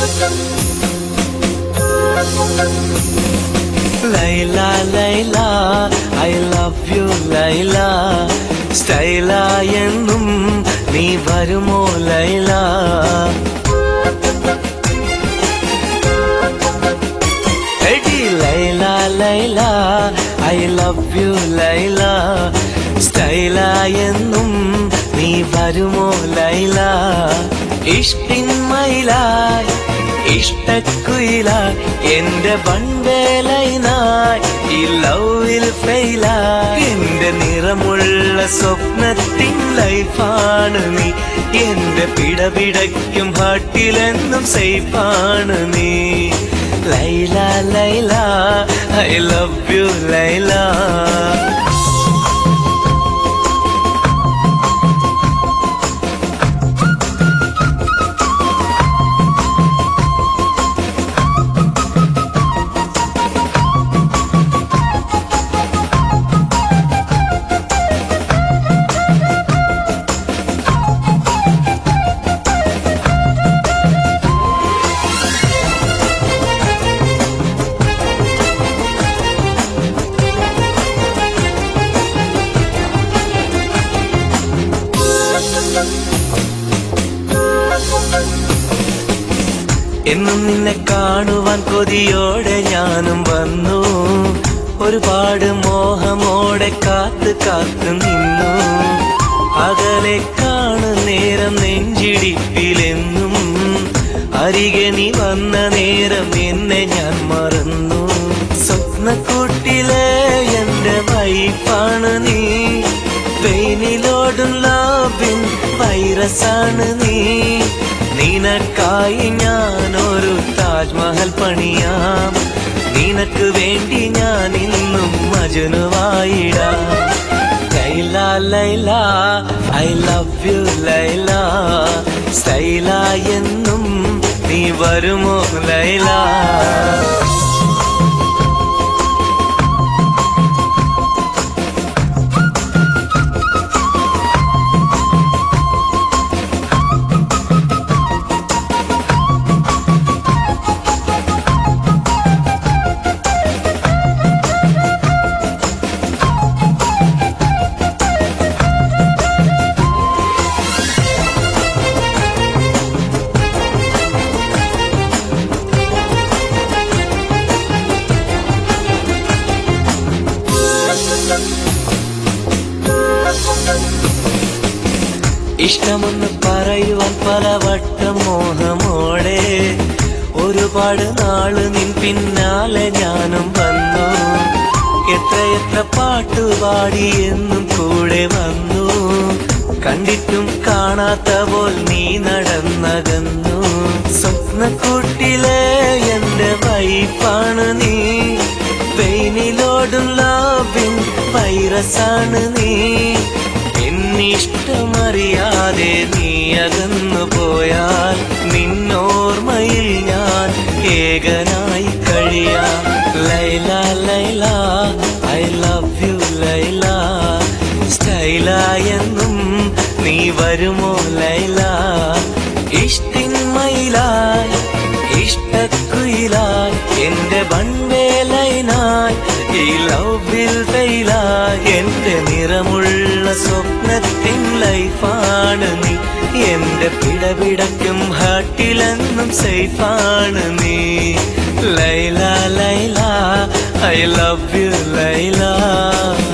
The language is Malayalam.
Laila Laila I love you Laila സ്റ്റൈല എന്നും നീ വരുമോ ലൈല എടി Laila Laila I love you Laila സ്റ്റൈല എന്നും നീ വരുമോ ലൈല ഇഷ്ടിൻ മയിലായി ഇഷ്ടക്കുയിലായി എന്റെ വണ്ടേലൈനായി ഈ ലവിൽ ഫെയിലായി എന്റെ നിറമുള്ള സ്വപ്നത്തിൻ ലൈഫാണ് നീ എന്റെ പിടപിടയ്ക്കും ഹാട്ടിലെന്നും സേഫാണ് നീ Laila Laila I love you Laila എന്നും നിന്നെ കാണുവാൻ കൊതിയോടെ ഞാനും വന്നു ഒരുപാട് മോഹമോടെ കാത്ത് കാത്തു നിന്നു അകലെ കാണു നേരം നെഞ്ചിടിപ്പിലെന്നും അരികെ നീ വന്ന നേരം എന്നെ ഞാൻ മറന്നു സ്വപ്നക്കൂട്ടിലെ എന്റെ വൈഫാണ് നീ പെയിനിലോടും ലാബിൻ വൈറസാണ് നീ നിനക്കായി ഞാൻ ഒരു താജ്മഹൽ പണിയാം നിനക്ക് വേണ്ടി ഞാൻ ഇന്നും മജനുവായിടാം Laila Laila I love you Laila സ്റ്റൈല എന്നും നീ വരുമോ ലൈല ഇഷ്ടമെന്ന് പറയുവാൻ പലവട്ടം മോഹമോടെ ഒരുപാട് നാള് നിൻ പിന്നാലെ ഞാനും വന്നു എത്രയെത്ര പാട്ടുപാടി എന്നും കൂടെ വന്നു കണ്ടിട്ടും കാണാത്ത പോൽ നീ നടന്നകന്നു സ്വപ്നക്കൂട്ടിലെ എന്റെ വൈഫാണ് നീ പെയിനിലോടും ലാബിൻ വൈറസാണ് നീ എന്നിഷ്ടമറിയാതെ നീ അകന്നു പോയാൽ നിന്നോർമ്മയിൽ ഞാൻ ഏകനായി കഴിയാം Laila Laila I love you Laila സ്റ്റൈല എന്നും നീ വരുമോ ലൈല ഇഷ്ടിൻ മയിലായി ഇഷ്ടക്കുയിലായി എന്റെ വൺവേലൈനായി ഈ ലവിൽ ഫെയിലായി എന്റെ നിറമുള്ള സ്വപ്നത്തിൻ ലൈഫാണ് നീ എന്റെ പിടപിടയ്ക്കും ഹാട്ടിലെന്നും സേഫാണ് നീ Laila Laila I love you Laila